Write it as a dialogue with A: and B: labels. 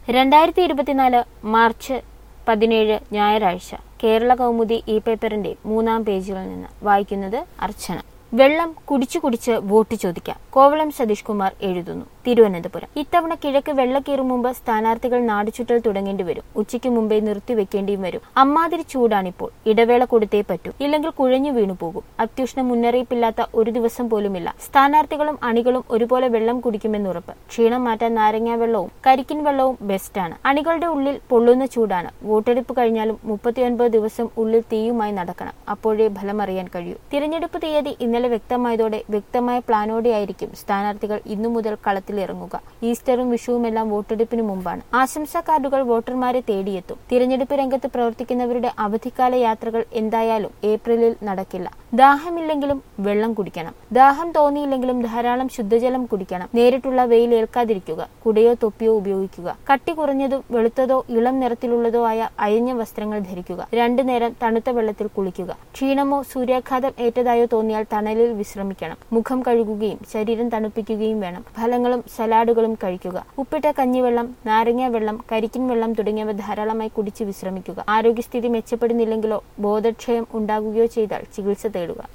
A: രണ്ടായിരത്തി ഇരുപത്തിനാല് മാർച്ച് പതിനേഴ് ഞായറാഴ്ച കേരള കൗമുദി ഈ പേപ്പറിന്റെ മൂന്നാം പേജിൽ നിന്ന് വായിക്കുന്നത് അർച്ചന വെള്ളം കുടിച്ചു കുടിച്ച് വോട്ട് ചോദിക്കാം കോവളം സതീഷ് കുമാർ എഴുതുന്നു തിരുവനന്തപുരം ഇത്തവണ കിഴക്ക് വെള്ളക്കീറും മുമ്പ് സ്ഥാനാർത്ഥികൾ നാടുചുറ്റൽ തുടങ്ങേണ്ടി വരും ഉച്ചയ്ക്ക് മുമ്പേ നിർത്തിവെക്കേണ്ടിയും വരും അമ്മാതിരി ചൂടാണിപ്പോൾ ഇടവേള കൊടുത്തേ പറ്റൂ ഇല്ലെങ്കിൽ കുഴഞ്ഞു വീണു പോകും അത്യുഷ്ണ മുന്നറിയിപ്പില്ലാത്ത ഒരു ദിവസം പോലുമില്ല സ്ഥാനാർത്ഥികളും അണികളും ഒരുപോലെ വെള്ളം കുടിക്കുമെന്നുറപ്പ് ക്ഷീണം മാറ്റാൻ നാരങ്ങാ വെള്ളവും കരിക്കിൻ വെള്ളവും ബെസ്റ്റാണ് അണികളുടെ ഉള്ളിൽ പൊള്ളുന്ന ചൂടാണ് വോട്ടെടുപ്പ് കഴിഞ്ഞാലും മുപ്പത്തിയൊൻപത് ദിവസം ഉള്ളിൽ തീയുമായി നടക്കണം അപ്പോഴേ ഫലമറിയാൻ കഴിയൂ തിരഞ്ഞെടുപ്പ് തീയതി ഇന്നലെ വ്യക്തമായതോടെ വ്യക്തമായ പ്ലാനോടെയായിരിക്കും സ്ഥാനാർത്ഥികൾ ഇന്നു മുതൽ കളത്തിലിറങ്ങുക ഈസ്റ്ററും വിഷുവുമെല്ലാം വോട്ടെടുപ്പിന് മുമ്പാണ് ആശംസാ കാർഡുകൾ വോട്ടർമാരെ തേടിയെത്തും തിരഞ്ഞെടുപ്പ് രംഗത്ത് പ്രവർത്തിക്കുന്നവരുടെ അവധിക്കാല യാത്രകൾ എന്തായാലും ഏപ്രിലിൽ നടക്കില്ല ദാഹമില്ലെങ്കിലും വെള്ളം കുടിക്കണം ദാഹം തോന്നിയില്ലെങ്കിലും ധാരാളം ശുദ്ധജലം കുടിക്കണം നേരിട്ടുള്ള വെയിൽ ഏൽക്കാതിരിക്കുക കുടയോ തൊപ്പിയോ ഉപയോഗിക്കുക കട്ടി കുറഞ്ഞതോ വെളുത്തതോ ഇളം നിറത്തിലുള്ളതോ ആയ അയഞ്ഞ വസ്ത്രങ്ങൾ ധരിക്കുക രണ്ടു നേരം തണുത്ത വെള്ളത്തിൽ കുളിക്കുക ക്ഷീണമോ സൂര്യാഘാതം ഏറ്റതായോ തോന്നിയാൽ തണലിൽ വിശ്രമിക്കണം മുഖം കഴുകുകയും ശരീരം തണുപ്പിക്കുകയും വേണം ഫലങ്ങളും സലാഡുകളും കഴിക്കുക ഉപ്പിട്ട കഞ്ഞിവെള്ളം നാരങ്ങ വെള്ളം കരിക്കിൻ വെള്ളം തുടങ്ങിയവ ധാരാളമായി കുടിച്ച് വിശ്രമിക്കുക ആരോഗ്യസ്ഥിതി മെച്ചപ്പെടുന്നില്ലെങ്കിലോ ബോധക്ഷയം ഉണ്ടാകുകയോ ചെയ്താൽ ചികിത്സ തേടുക